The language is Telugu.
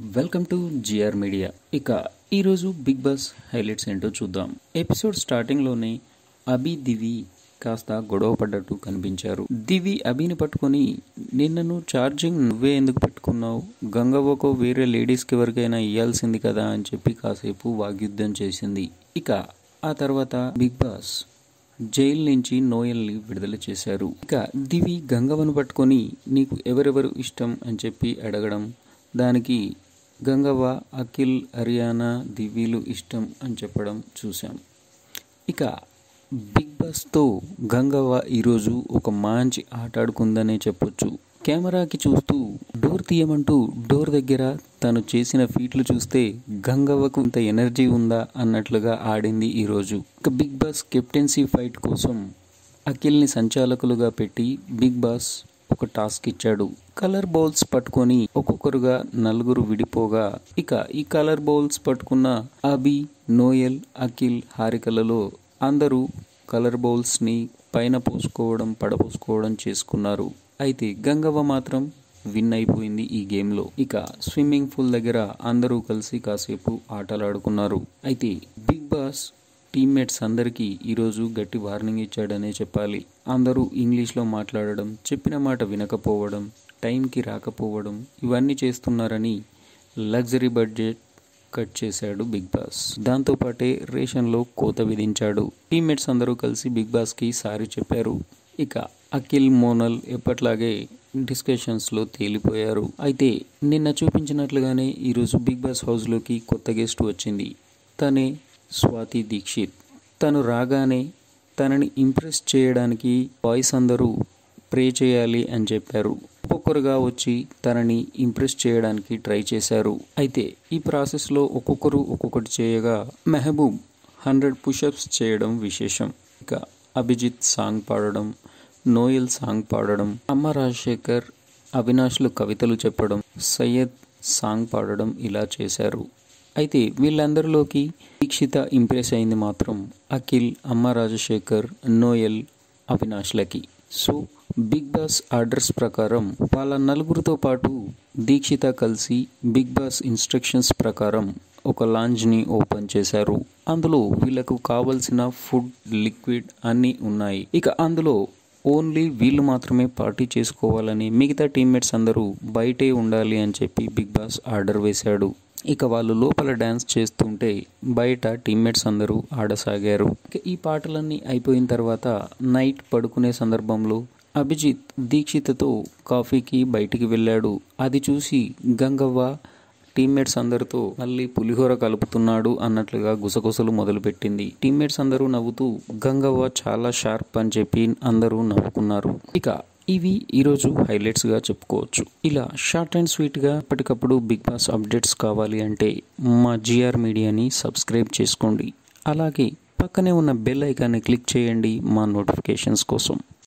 వెల్కమ్ టు జిఆర్ మీడియా ఇక ఈరోజు బిగ్ బాస్ హైలైట్స్ ఏంటో చూద్దాం ఎపిసోడ్ స్టార్టింగ్లోనే అభి దివి కాస్త గొడవ పడ్డట్టు కనిపించారు దివి అభిని పట్టుకొని నిన్నను ఛార్జింగ్ నువ్వే ఎందుకు పెట్టుకున్నావు గంగవ్వకో వేరే లేడీస్కి ఎవరికైనా ఇవ్వాల్సింది కదా అని చెప్పి కాసేపు వాగ్యుద్ధం చేసింది ఇక ఆ తర్వాత బిగ్ బాస్ జైలు నుంచి నోయల్ని విడుదల చేశారు ఇక దివి గంగవ్వను పట్టుకొని నీకు ఎవరెవరు ఇష్టం అని చెప్పి అడగడం దానికి గంగవ్వ అఖిల్ హర్యానా దివీలు ఇష్టం అని చెప్పడం చూసాం ఇక బిగ్ బాస్తో గంగవ్వ ఈరోజు ఒక మంచి ఆట ఆడుకుందనే చెప్పొచ్చు కెమెరాకి చూస్తూ డోర్ తీయమంటూ డోర్ దగ్గర తను చేసిన ఫీట్లు చూస్తే గంగవ్వకు ఇంత ఎనర్జీ ఉందా అన్నట్లుగా ఆడింది ఈరోజు ఇక బిగ్ బాస్ కెప్టెన్సీ ఫైట్ కోసం అఖిల్ని సంచాలకులుగా పెట్టి బిగ్ బాస్ ఒక టాస్క్ ఇచ్చాడు కలర్ బౌల్స్ పట్టుకొని ఒక్కొక్కరుగా నలుగురు విడిపోగా ఇక ఈ కలర్ బౌల్స్ పట్టుకున్న అబి నోయల్ అఖిల్ హారికలలో అందరూ కలర్ బౌల్స్ని పైన పోసుకోవడం పడపోసుకోవడం చేసుకున్నారు అయితే గంగవ్వ మాత్రం విన్ అయిపోయింది ఈ గేమ్లో ఇక స్విమ్మింగ్ పూల్ దగ్గర అందరూ కలిసి కాసేపు ఆటలాడుకున్నారు అయితే బిగ్ బాస్ టీమ్మేట్స్ అందరికీ ఈరోజు గట్టి వార్నింగ్ ఇచ్చాడనే చెప్పాలి అందరూ ఇంగ్లీష్లో మాట్లాడడం చెప్పిన మాట వినకపోవడం టైంకి రాకపోవడం ఇవన్నీ చేస్తున్నారని లగ్జరీ బడ్జెట్ కట్ చేశాడు బిగ్ బాస్ దాంతోపాటే రేషన్లో కోత విధించాడు టీమ్మేట్స్ అందరూ కలిసి బిగ్ బాస్కి సారీ చెప్పారు ఇక అఖిల్ మోనల్ ఎప్పట్లాగే డిస్కషన్స్లో తేలిపోయారు అయితే నిన్న చూపించినట్లుగానే ఈరోజు బిగ్ బాస్ హౌస్లోకి కొత్త గెస్ట్ వచ్చింది తనే స్వాతి దీక్షిత్ తను రాగానే తనని ఇంప్రెస్ చేయడానికి బాయ్స్ అందరూ ప్రే చేయాలి అని చెప్పారు ఒక్కొక్కరుగా వచ్చి తనని ఇంప్రెస్ చేయడానికి ట్రై చేశారు అయితే ఈ ప్రాసెస్లో ఒక్కొక్కరు ఒక్కొక్కటి చేయగా మెహబూబ్ హండ్రెడ్ పుషప్స్ చేయడం విశేషం ఇక అభిజిత్ సాంగ్ పాడడం నోయల్ సాంగ్ పాడడం అమ్మ రాజశేఖర్ అవినాష్లు కవితలు చెప్పడం సయ్యద్ సాంగ్ పాడడం ఇలా చేశారు అయితే వీళ్ళందరిలోకి దీక్షిత ఇంప్రెస్ అయింది మాత్రం అఖిల్ అమ్మ రాజశేఖర్ నోయల్ అవినాష్లకి సో బిగ్ బాస్ ఆర్డర్స్ ప్రకారం వాళ్ళ నలుగురితో పాటు దీక్షిత కలిసి బిగ్ బాస్ ఇన్స్ట్రక్షన్స్ ప్రకారం ఒక లాంజ్ని ఓపెన్ చేశారు అందులో వీళ్ళకు కావలసిన ఫుడ్ లిక్విడ్ అన్నీ ఉన్నాయి ఇక అందులో ఓన్లీ వీళ్ళు మాత్రమే పార్టీ చేసుకోవాలని మిగతా టీమ్మేట్స్ అందరూ బయటే ఉండాలి అని చెప్పి బిగ్ బాస్ ఆర్డర్ వేశాడు ఇక వాళ్ళు లోపల డ్యాన్స్ చేస్తుంటే బయట టీమ్మేట్స్ అందరూ ఆడసాగారు ఇక ఈ పాటలన్నీ అయిపోయిన తర్వాత నైట్ పడుకునే సందర్భంలో అభిజిత్ దీక్షితతో కాఫీకి బయటికి వెళ్ళాడు అది చూసి గంగవ్వ టీమ్మేట్స్ అందరితో మళ్ళీ పులిహోర కలుపుతున్నాడు అన్నట్లుగా గుసగుసలు మొదలుపెట్టింది టీమ్మేట్స్ అందరూ నవ్వుతూ గంగవ్వ చాలా షార్ప్ అని చెప్పి అందరూ నవ్వుకున్నారు ఇక ఇవి ఈరోజు హైలైట్స్గా చెప్పుకోవచ్చు ఇలా షార్ట్ అండ్ స్వీట్గా ఎప్పటికప్పుడు బిగ్ బాస్ అప్డేట్స్ కావాలి అంటే మా జిఆర్ మీడియాని సబ్స్క్రైబ్ చేసుకోండి అలాగే పక్కనే ఉన్న బెల్ ఐకాన్ని క్లిక్ చేయండి మా నోటిఫికేషన్స్ కోసం